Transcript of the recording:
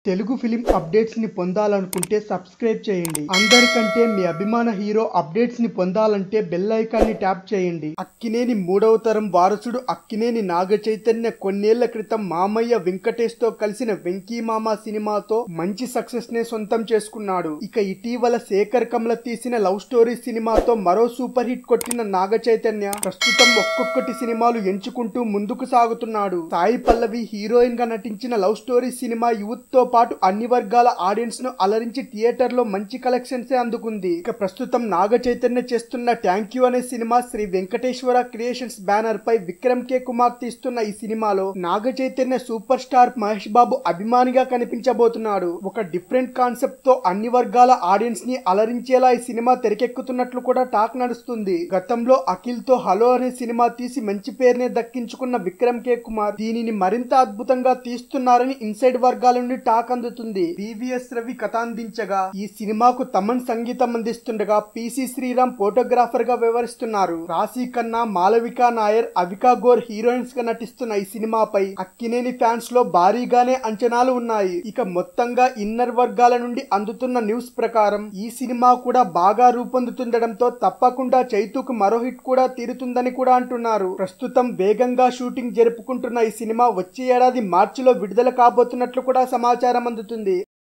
Telugu film updates ని పొందాలనుకుంటే subscribe చేయండి అందరికంటే మీ అభిమాన హీరో అప్డేట్స్ ని పొందాలంటే బెల్ ఐకాన్ ని ట్యాప్ చేయండి అక్కినేని మూడవ తరం వారసుడు అక్కినేని నాగ చైతన్య కొన్నేళ్ల క్రితం మామయ్య వెంకటేష్ తో కలిసిన వెంకీ మామ సినిమాతో మంచి సక్సెస్ నే సొంతం చేసుకున్నాడు ఇక ఇటీవల శేఖర్ కమల తీసిన లవ్ స్టోరీ సినిమాతో మరో సూపర్ హిట్ కొట్టిన నాగ చైతన్య ప్రస్తుతం ఒక్కొక్కటి సినిమాలు ఎంచుకుంటూ ముందుకు సాగుతున్నాడు సాయి పల్లవి హీరోయిన్ గా నటించిన లవ్ స్టోరీ సినిమా యూత్ తో పాటు అన్ని వర్గాల ఆడియన్స్ ను అలరించి థియేటర్ లో మంచి కలెక్షన్స్ అందుకుంది ఇక ప్రస్తుతం నాగ చైతన్య చేస్తున్న థ్యాంక్ యూ అనే సినిమా శ్రీ వెంకటేశ్వర క్రియేషన్స్ బ్యానర్ పై విక్రమ్ కే కుమార్ తీస్తున్న ఈ సినిమాలో నాగ చైతన్య సూపర్ స్టార్ మహేష్ బాబు అభిమానిగా కనిపించబోతున్నాడు ఒక డిఫరెంట్ కాన్సెప్ట్ తో అన్ని వర్గాల ఆడియన్స్ ని అలరించేలా ఈ సినిమా తెరకెక్కుతున్నట్లు కూడా టాక్ నడుస్తుంది గతంలో అఖిల్ తో హలో అనే సినిమా తీసి మంచి పేరునే దక్కించుకున్న విక్రమ్ కే కుమార్ దీనిని మరింత అద్భుతంగా తీస్తున్నారని ఇన్సైడ్ వర్గాల నుండి టాక్ అందుతుంది వివిఎస్ రవి కథ అందించగా ఈ సినిమాకు తమన్ సంగీతం అందిస్తుండగా పిసి శ్రీరామ్ ఫోటోగ్రాఫర్ గా వ్యవహరిస్తున్నారు రాశి ఖన్నా మాలవిక నాయర్ అవికా గోర్ హీరోయిన్స్ గా నటిస్తున్న ఈ సినిమాపై అక్కినేని ఫ్యాన్స్ లో భారీగానే అంచనాలు ఉన్నాయి ఇక మొత్తంగా ఇన్నర్ వర్గాల నుండి అందుతున్న న్యూస్ ప్రకారం ఈ సినిమా కూడా బాగా రూపొందుతుండటంతో తప్పకుండా చైతుకు మరో హిట్ కూడా తీరుతుందని కూడా అంటున్నారు ప్రస్తుతం వేగంగా షూటింగ్ జరుపుకుంటున్న ఈ సినిమా వచ్చే ఏడాది మార్చిలో విడుదల కాబోతున్నట్లు కూడా సమాచారం అందుతుంది